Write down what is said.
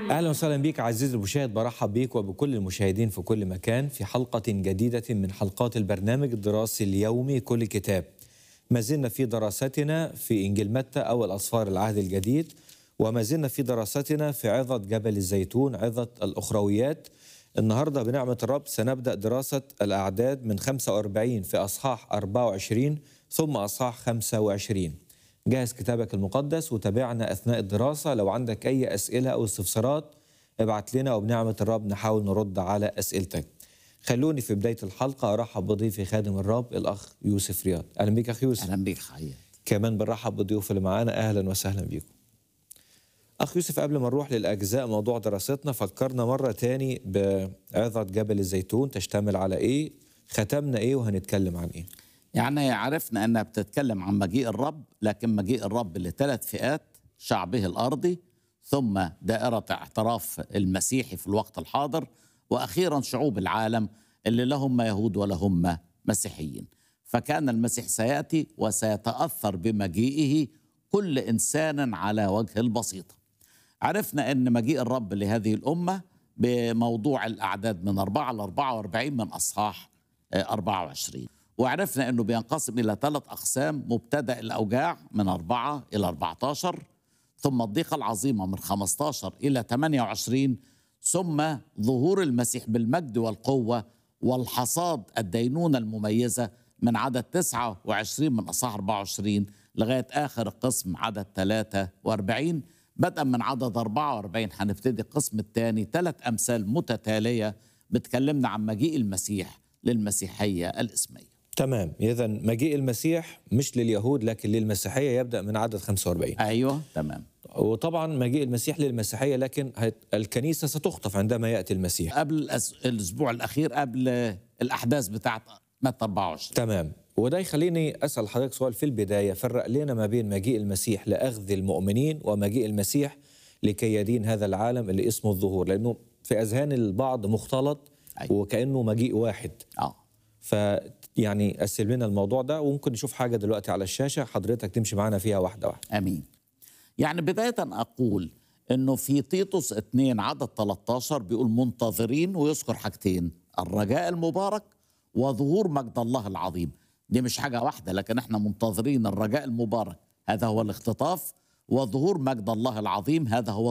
اهلا وسهلا بك عزيزي المشاهد برحب بك وبكل المشاهدين في كل مكان في حلقه جديده من حلقات البرنامج الدراسي اليومي كل كتاب. ما زلنا في دراستنا في انجيل متى او الاسفار العهد الجديد وما زلنا في دراستنا في عظه جبل الزيتون عظه الاخرويات. النهارده بنعمه الرب سنبدا دراسه الاعداد من 45 في اصحاح 24 ثم اصحاح 25. جهز كتابك المقدس وتابعنا اثناء الدراسه لو عندك اي اسئله او استفسارات ابعت لنا وبنعمه الرب نحاول نرد على اسئلتك. خلوني في بدايه الحلقه ارحب بضيفي خادم الرب الاخ يوسف رياض. اهلا بك اخ يوسف. اهلا بك حياتي كمان بنرحب بالضيوف اللي معانا اهلا وسهلا بيكم. اخ يوسف قبل ما نروح للاجزاء موضوع دراستنا فكرنا مره تاني بعظه جبل الزيتون تشتمل على ايه؟ ختمنا ايه وهنتكلم عن ايه؟ يعني عرفنا انها بتتكلم عن مجيء الرب لكن مجيء الرب لثلاث فئات شعبه الارضي ثم دائره اعتراف المسيحي في الوقت الحاضر واخيرا شعوب العالم اللي لهم يهود ولهم مسيحيين فكان المسيح سياتي وسيتاثر بمجيئه كل انسان على وجه البسيطه عرفنا ان مجيء الرب لهذه الامه بموضوع الاعداد من 4 ل 44 من اصحاح آه، 24 وعرفنا انه بينقسم الى ثلاث اقسام مبتدا الاوجاع من 4 الى 14 ثم الضيقه العظيمه من 15 الى 28 ثم ظهور المسيح بالمجد والقوه والحصاد الدينونه المميزه من عدد 29 من اصحاح 24 لغايه اخر القسم عدد 43 بدءا من عدد 44 هنبتدي القسم الثاني ثلاث امثال متتاليه بتكلمنا عن مجيء المسيح للمسيحيه الاسميه تمام اذا مجيء المسيح مش لليهود لكن للمسيحيه يبدا من عدد 45 ايوه تمام وطبعا مجيء المسيح للمسيحيه لكن هت- الكنيسه ستخطف عندما ياتي المسيح قبل الأس- الاسبوع الاخير قبل الاحداث بتاعت متى 24 تمام وده يخليني اسال حضرتك سؤال في البدايه فرق لنا ما بين مجيء المسيح لاخذ المؤمنين ومجيء المسيح لكي يدين هذا العالم اللي اسمه الظهور لانه في اذهان البعض مختلط أيوة. وكانه مجيء واحد اه ف يعني قسم لنا الموضوع ده وممكن نشوف حاجه دلوقتي على الشاشه حضرتك تمشي معانا فيها واحده واحده امين يعني بدايه اقول انه في تيتوس 2 عدد 13 بيقول منتظرين ويذكر حاجتين الرجاء المبارك وظهور مجد الله العظيم دي مش حاجه واحده لكن احنا منتظرين الرجاء المبارك هذا هو الاختطاف وظهور مجد الله العظيم هذا هو